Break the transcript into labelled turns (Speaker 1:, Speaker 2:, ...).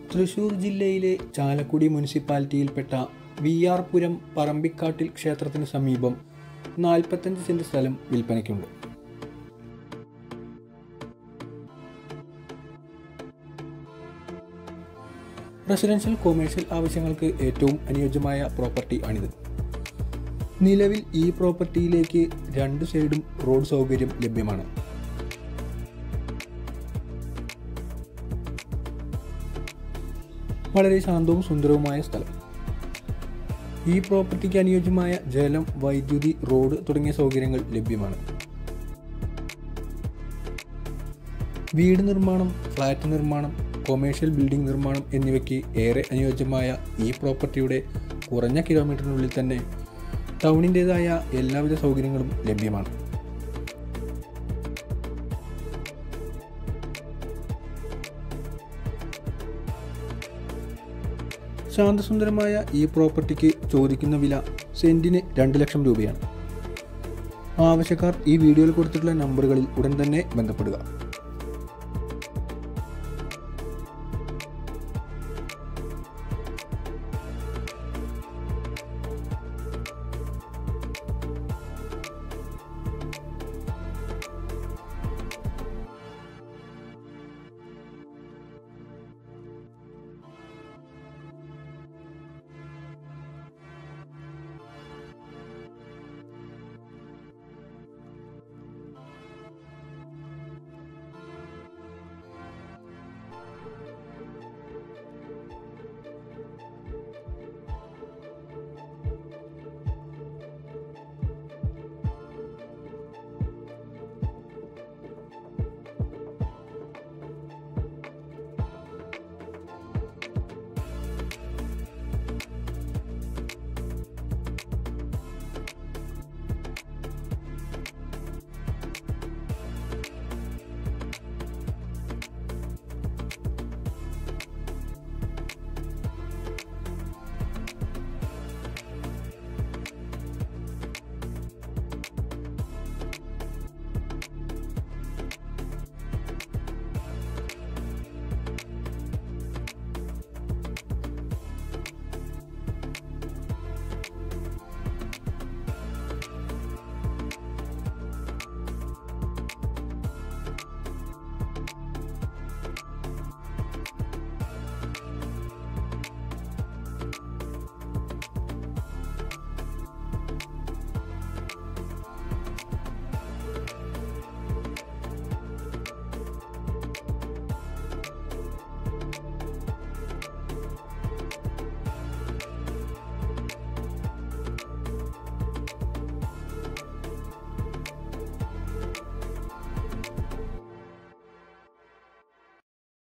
Speaker 1: തൃശൂർ ജില്ലയിലെ ചാലക്കുടി മുനിസിപ്പാലിറ്റിയിൽപ്പെട്ട V R Puram പറമ്പിക്കാട്ടിൽ ക്ഷേത്രത്തിന് സമീപം നാൽപ്പത്തഞ്ച് സെൻറ് സ്ഥലം വിൽപ്പനയ്ക്കുണ്ട് റെസിഡൻഷ്യൽ കൊമേഴ്ഷ്യൽ ആവശ്യങ്ങൾക്ക് ഏറ്റവും അനുയോജ്യമായ പ്രോപ്പർട്ടി ആണിത് നിലവിൽ ഈ പ്രോപ്പർട്ടിയിലേക്ക് രണ്ട് സൈഡും റോഡ് സൗകര്യം ലഭ്യമാണ് വളരെ ശാന്തവും സുന്ദരവുമായ സ്ഥലം ഈ പ്രോപ്പർട്ടിക്ക് അനുയോജ്യമായ ജലം വൈദ്യുതി റോഡ് തുടങ്ങിയ സൗകര്യങ്ങൾ ലഭ്യമാണ് വീട് നിർമ്മാണം ഫ്ലാറ്റ് നിർമ്മാണം കൊമേഴ്ഷ്യൽ ബിൽഡിംഗ് നിർമ്മാണം എന്നിവയ്ക്ക് ഏറെ അനുയോജ്യമായ ഈ പ്രോപ്പർട്ടിയുടെ കുറഞ്ഞ കിലോമീറ്ററിനുള്ളിൽ തന്നെ ടൗണിൻ്റേതായ എല്ലാവിധ സൗകര്യങ്ങളും ലഭ്യമാണ് ശാന്തസുന്ദരമായ ഈ പ്രോപ്പർട്ടിക്ക് ചോദിക്കുന്ന വില സെൻറ്റിന് രണ്ട് ലക്ഷം രൂപയാണ് ആവശ്യക്കാർ ഈ വീഡിയോയിൽ കൊടുത്തിട്ടുള്ള നമ്പറുകളിൽ ഉടൻ തന്നെ ബന്ധപ്പെടുക